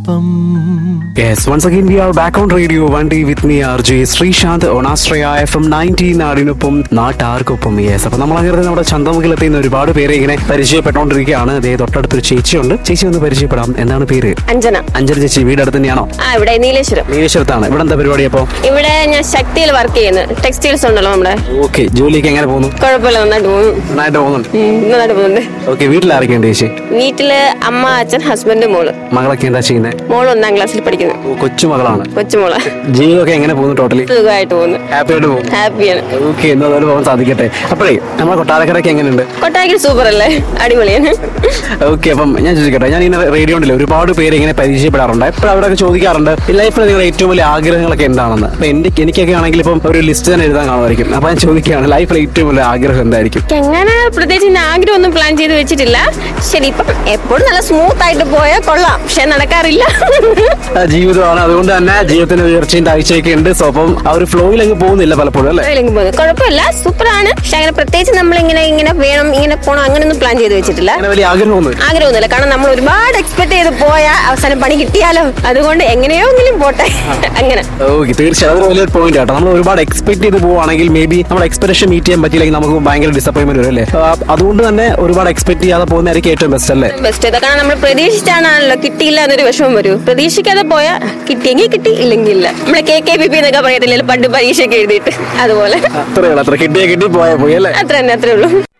ഒപ്പം Yes, once again we are back on radio one day with me RJ Sreesanth ഓണാശ്രയ F M nineteen നാടിനൊപ്പം നാട്ടാർക്കൊപ്പം yes അപ്പൊ നമ്മൾ അങ്ങനെ നമ്മുടെ ചന്തമുഖിലെത്തുന്ന ഒരുപാട് പേരെ ഇങ്ങനെ പരിചയപ്പെട്ടുകൊണ്ടിരിക്കുകയാണ് അതേ തൊട്ടടുത്തൊരു ചേച്ചിയുണ്ട് ചേച്ചി ഒന്ന് പരിചയപ്പെടാം എന്താണ് പേര് അഞ്ജന അഞ്ചൽ ചേച്ചി വീട് അടുത്ത് തന്നെയാണോ ആ ഇവിടെ നീലേശ്വരം നീലേശ്വരത്താണ് ഇവിടെ എന്താ പരിപാടി അപ്പോ ഇവിടെ ഞാൻ ശക്തിയിൽ വർക്ക് ചെയ്യുന്നു ടെക്സ്റ്റൈൽസ് ഉണ്ടല്ലോ നമ്മുടെ ഓക്കെ ജോലിയൊക്കെ എങ്ങനെ പോകുന്നു കുഴപ്പമില്ല നന്നായിട്ട് പോകുന്നു നന്നായിട്ട് പോകുന്നുണ്ട് ഉം, നന്നായിട്ട് പോകുന്നുണ്ട് ഓക്കെ വീട്ടിലാരൊക്കെയുണ്ട് ചേച്ചി വീട്ടില് അമ്മ അച്ഛൻ ഹസ്ബൻഡ് മോള് മകളൊക്കെ എന്താ ചെയ്യുന്നത് മോള് ഒന്നാം ക്ലാസ്സിൽ പഠിക്കുന്നു കൊച്ചുമകളാണ് കൊച്ചുമോള് ജീവിതമൊക്കെ എങ്ങനെ പോകുന്നു ടോട്ടലി സുഖമായിട്ട് പോകുന്നു ഹാപ്പി ആയിട്ട് പോകും ഹാപ്പിയാണ് ഓക്കെ എന്നാലും പോകാൻ സാധിക്കട്ടെ അപ്പോഴേ നമ്മളെ കൊട്ടാരക്കരൊക്കെ എങ്ങനെയുണ്ട് കൊട്ടാരക്കൽ സൂപ്പർ അല്ലേ അടിപൊളിയാണ് ഓക്കെ അപ്പം ഞാൻ ചോദിക്കട്ടെ ഞാൻ ഇങ്ങനെ റേഡിയോ ഉണ്ടല്ലോ ഒരുപാട് പേര് ഇങ്ങനെ പരിചയപ്പെടാറുണ്ട് എപ്പോഴും അവരൊക്കെ ചോദിക്കാറുണ്ട് ലൈഫിൽ നിങ്ങളുടെ ഏറ്റവും വലിയ ആഗ്രഹങ്ങളൊക്കെ എന്താണെന്ന് അപ്പൊ എന്റെ എനിക്കൊക്കെ ആണെങ്കിൽ ഇപ്പം ഒരു ലിസ്റ്റ് തന്നെ എഴുതാൻ കാണുമായിരിക്കും അപ്പൊ ഞാൻ ചോദിക്കുകയാണ് ലൈഫിൽ ഏറ്റവും വലിയ ആഗ്രഹം എന്തായിരിക്കും എനിക്ക് അങ്ങനെ പ്രത്യേകിച്ച് ഇന്ന ആഗ്രഹം ഒന്നും പ്ലാൻ ചെയ്ത് വെച്ചിട്ടില്ല ശരി ഇപ്പം എപ്പോഴും നല്ല സ്മൂത്ത് ആയിട്ട് പോയാൽ കൊള്ളാം പക്ഷെ നടക്കാറില്ല ആ, ജീവിതമാണ് അതുകൊണ്ട് തന്നെ ജീവിതത്തിന്റെ ഉയർച്ചയും താഴ്ചയൊക്കെ ഉണ്ട് സോ അപ്പം ആ ഒരു ഫ്ലോയിൽ അങ്ങ് പോകുന്നില്ല പലപ്പോഴും അല്ലേ അതിലേക്ക് പോകുന്നത് കുഴപ്പമില്ല സൂപ്പറാണ് പക്ഷെ അങ്ങനെ പ്രത്യേകിച്ച് നമ്മൾ ഇങ്ങനെ ഇങ്ങനെ വേണം ഇങ്ങനെ പോകണം അങ്ങനെയൊന്നും പ്ലാൻ ചെയ്ത് വെച്ചിട്ടില്ല അങ്ങനെ വലിയ ആഗ്രഹമൊന്നും ആഗ്രഹമൊന്നുമില്ല കാരണം നമ്മൾ ഒരുപാട് എക്സ്പെക്ട് ചെയ്ത് പോയാൽ അവസാനം പണി കിട്ടിയാലോ അതുകൊണ്ട് എങ്ങനെയോങ്കിലും പോട്ടെ അങ്ങനെ ഓക്കെ തീർച്ചയായും അതൊരു വലിയൊരു പോയിന്റ് ആട്ടോ നമ്മൾ ഒരുപാട് എക്സ്പെക്ട് ചെയ്ത് പോവുകയാണെങ്കിൽ മേ ബി നമ്മുടെ എക്സ്പെക്ടേഷൻ മീറ്റ് ചെയ്യാൻ പറ്റിയില്ലെങ്കിൽ നമുക്ക് ഭയങ്കര ഡിസപ്പോയിന്റ്മെന്റ് വരും അല്ലേ ആ, അതുകൊണ്ട് തന്നെ ഒരുപാട് എക്സ്പെക്ട് ചെയ്യാതെ പോകുന്നതായിരിക്കും ഏറ്റവും ബെസ്റ്റ് അല്ലേ ബെസ്റ്റ് ഇതൊക്കെ നമ്മൾ പ്രതീക്ഷിച്ചാണല്ലോ കിട്ടിയില്ല എന്നൊരു വിഷമം വരും പ്രതീക്ഷിക്കാതെ പോയാൽ കിട്ടിയെങ്കിൽ കിട്ടി ഇല്ലെങ്കിൽ ഇല്ല നമ്മളെ കെ കെ ബി പി എന്നൊക്കെ പറയത്തില്ലല്ലോ പണ്ട് പരീക്ഷയൊക്കെ എഴുതിയിട്ട് അതുപോലെ അത്രേ ഉള്ളൂ അത്ര കിട്ടിയേ കിട്ടി പോയാൽ പോയി അല്ലേ അത്ര തന്നെ അത്രേ ഉള്ളൂ